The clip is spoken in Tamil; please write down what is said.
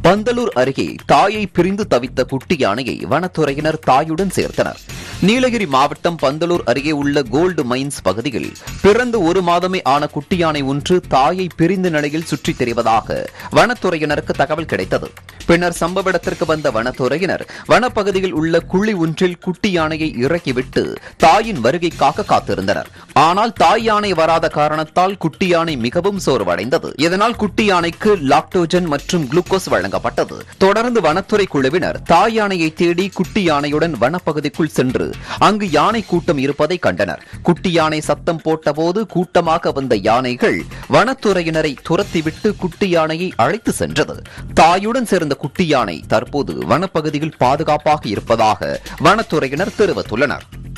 பந்தலூர் அருகே தாயை பிரிந்து தவித்த குட்டி யானையை வனத்துறையினர் தாயுடன் சேர்த்தனர் நீலகிரி மாவட்டம் பந்தலூர் அருகே உள்ள கோல்டு மைன்ஸ் பகுதியில் பிறந்து ஒரு மாதமே ஆன குட்டி யானை ஒன்று தாயை பிரிந்த நிலையில் சுற்றித் திரிவதாக வனத்துறையினருக்கு தகவல் கிடைத்தது பின்னர் சம்பவ இடத்திற்கு வந்த வனத்துறையினர் வனப்பகுதியில் உள்ள குழி ஒன்றில் குட்டி யானையை இறக்கிவிட்டு தாயின் வருகைக்காக காத்திருந்தனர் ஆனால் தாய் யானை வராத காரணத்தால் குட்டி யானை மிகவும் சோர்வடைந்தது இதனால் குட்டி யானைக்கு லாக்டோஜன் மற்றும் குளுக்கோஸ் வழங்கப்பட்டது தொடர்ந்து வனத்துறை குழுவினர் தாய் யானையை தேடி குட்டி யானையுடன் வனப்பகுதிக்குள் சென்று அங்கு யானை கூட்டம் இருப்பதை கண்டனர் குட்டி யானை சத்தம் போட்டபோது கூட்டமாக வந்த யானைகள் வனத்துறையினரை துரத்திவிட்டு குட்டி யானையை அழைத்து சென்றது தாயுடன் சேர்ந்த குட்டி யானை தற்போது வனப்பகுதியில் பாதுகாப்பாக இருப்பதாக வனத்துறையினர் தெரிவித்துள்ளனர்